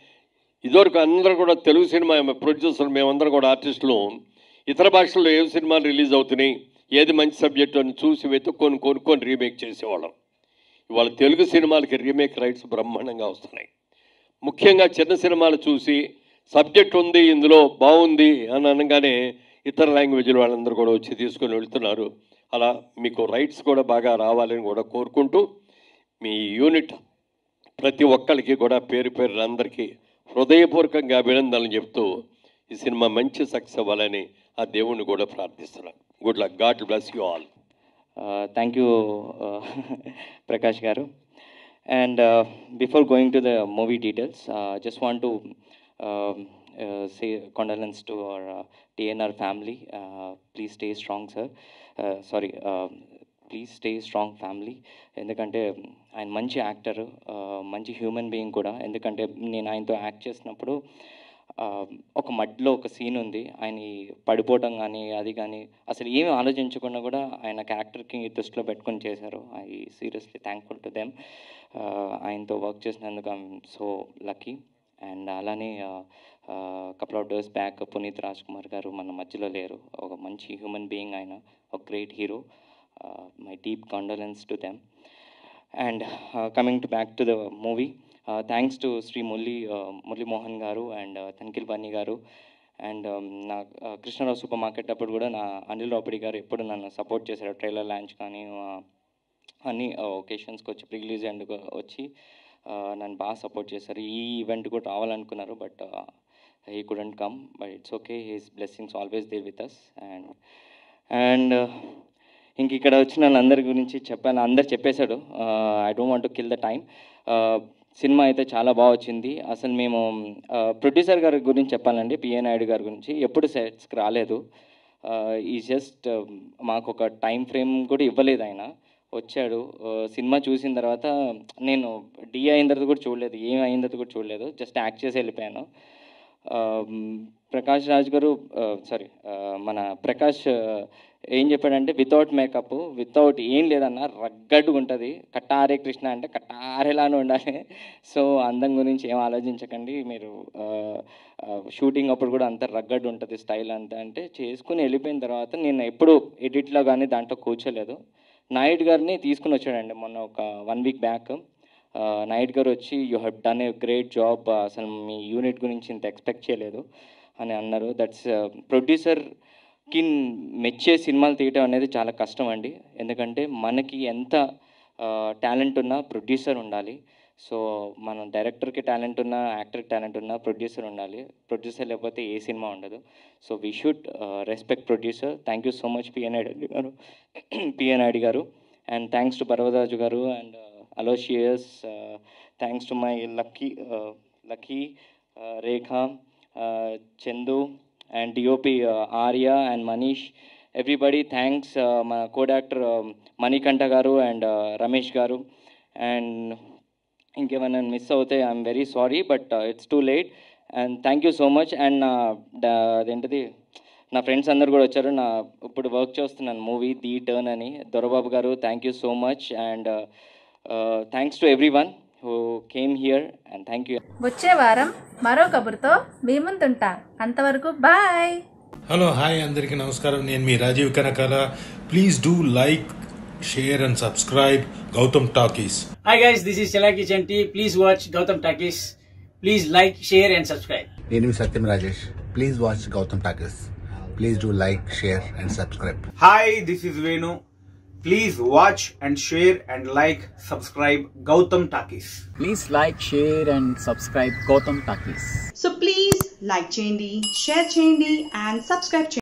S14: ఇదివరకు అందరూ కూడా తెలుగు సినిమా ప్రొడ్యూసర్ మేమందరం కూడా ఆర్టిస్టులు ఇతర భాషల్లో ఏ సినిమాలు రిలీజ్ అవుతున్నాయి ఏది మంచి సబ్జెక్టు అని చూసి వెతుక్కొని కొనుక్కొని రీమేక్ చేసేవాళ్ళం ఇవాళ తెలుగు సినిమాలకి రీమేక్ రైట్స్ బ్రహ్మాండంగా వస్తున్నాయి ముఖ్యంగా చిన్న సినిమాలు చూసి సబ్జెక్ట్ ఉంది ఇందులో బాగుంది అని అనగానే ఇతర లాంగ్వేజ్ల వాళ్ళందరూ కూడా వచ్చి తీసుకొని వెళ్తున్నారు అలా మీకు రైట్స్ కూడా బాగా రావాలని కూడా కోరుకుంటూ మీ యూనిట్ ప్రతి ఒక్కరికి కూడా పేరు పేరు అందరికీ హృదయపూర్వకంగా అభినందనలు చెప్తూ ఈ సినిమా మంచి సక్సెస్ అవ్వాలని ఆ దేవుణ్ణి కూడా ప్రార్థిస్తున్నాను good luck God bless you all
S15: thank you Prakash గారు and before going to the movie details just want to say condolence to our TNR family please stay strong sir sorry please stay strong family ఎందుకంటే ఆయన మంచి actor మంచి human being కూడా ఎందుకంటే నేను ఆయనతో act చేసినప్పుడు ఆ, ఒక మడ్లో ఒక సీన్ ఉంది ఆయన ఈ పడిపోవటం కానీ అది కానీ అసలు ఏమి ఆలోచించకుండా కూడా ఆయన క్యారెక్టర్కి దృష్టిలో పెట్టుకొని చేశారు I seriously thankful to them ఆయనతో వర్క్ చేసినందుకు ఐఎమ్ సో లక్కీ అండ్ అలానే couple of days back Puneeth Raj Kumar garu మన మధ్యలో లేరు ఒక మంచి హ్యూమన్ బీయింగ్ ఆయన ఒక great hero my deep condolence to them and coming to back to the movie thanks to Shri Murali Murali Mohan garu and తనిఖిల్ Bunny గారు అండ్ నా uh, కృష్ణరావు సూపర్ మార్కెట్ అప్పుడు కూడా నా అనిల్ రాపిడి గారు ఎప్పుడు నన్ను సపోర్ట్ చేశారు ట్రైలర్ లాంచ్ కానీ uh, అన్ని ఒకేషన్స్కి వచ్చి ప్రీ రిలీజ్ అండ్ వచ్చి uh, నన్ను బాగా సపోర్ట్ చేశారు ఈ ఈవెంట్ కూడా రావాలనుకున్నారు but he couldn't come but it's okay his blessings always there with us and and ఇంక ఇక్కడ వచ్చిన వాళ్ళందరి గురించి చెప్పాను అందరు చెప్పేశాడు I don't want to kill the time సినిమా అయితే చాలా బాగా వచ్చింది అసలు మేము ప్రొడ్యూసర్ గారి గురించి చెప్పాలండి పిఏ నాయుడు గారి గురించి ఎప్పుడు సెట్స్కి రాలేదు ఈ జస్ట్ మాకు ఒక టైం ఫ్రేమ్ కూడా ఇవ్వలేదు ఆయన వచ్చాడు ఆ, సినిమా చూసిన తర్వాత నేను డి అయిన తర్వాత కూడా చూడలేదు ఏం అయిన తర్వాత కూడా చూడలేదు జస్ట్ యాక్ట్ చేసి వెళ్ళిపోయాను ఆ, మ్, ప్రకాష్ రాజ్ గారు సారీ మన ప్రకాష్ ఆ, ఏం చెప్పాడంటే వితౌట్ మేకప్ వితౌట్ ఏం లేదన్న రగ్గడ్గా ఉంటుంది కట్టారే కృష్ణ అంటే కట్టారేలానే ఉండాలి సో అందం గురించి ఏం ఆలోచించకండి మీరు షూటింగ్ అప్పుడు కూడా అంత రగ్గడ్ ఉంటుంది స్టైల్ అంతా అంటే చేసుకుని వెళ్ళిపోయిన తర్వాత నేను ఎప్పుడు ఎడిట్లో కానీ దాంట్లో కూర్చోలేదు నాయుడు గారిని తీసుకుని వచ్చాడండి మొన్న ఒక one week back Naidu garu వచ్చి you have done a great job అసలు మీ యూనిట్ గురించి ఇంత ఎక్స్పెక్ట్ చేయలేదు అని అన్నారు దట్స్ ప్రొడ్యూసర్కి మెచ్చే సినిమాలు తీయటం అనేది చాలా కష్టం అండి ఎందుకంటే మనకి ఎంత టాలెంట్ ఉన్నా ప్రొడ్యూసర్ ఉండాలి సో మనం డైరెక్టర్కి టాలెంట్ ఉన్నా యాక్టర్కి టాలెంట్ ఉన్నా ప్రొడ్యూసర్ ఉండాలి ప్రొడ్యూసర్ లేకపోతే ఏ సినిమా ఉండదు so we should respect producer thank you so much PN Naidu garu PN Naidu garu and thanks to Parvaraju garu and Aloysius thanks to my lucky lucky Rekha Chandu and DOP Arya and Manish everybody thanks మన co actor Manikanta garu and Ramesh garu and ఇంకేమైనా miss అవుతే I'm very sorry but it's too late and thank you so much and నా డా- అదేంటిది నా friends అందరు కూడా వచ్చారు నా ఇప్పుడు వర్క్ చేస్తున్నాను మూవీ ది టర్న్ అని Dorababu garu thank you so much and thanks to everyone who came here and thank you
S1: వచ్చే వారం మరో కబుర్తో మీ ముందుంటా అంతవరకు బాయ్
S16: హలో హాయ్ అందరికీ నమస్కారం నేను మీ Rajeev Kanakala please do like share and subscribe Gautham Talkies
S17: Hi guys, this is Chalaki Chanti. Please watch Gautam Takis. Please like, share and subscribe.
S18: నేను మీ Satyam Rajesh please watch Gautham Talkies please do like share and subscribe
S19: Hi, this is Venu. Please watch and share and like, subscribe Gautam Takis.
S20: Please like, share and subscribe Gotham Takis.
S21: So please like చేయండి share చేయండి and subscribe చేయండి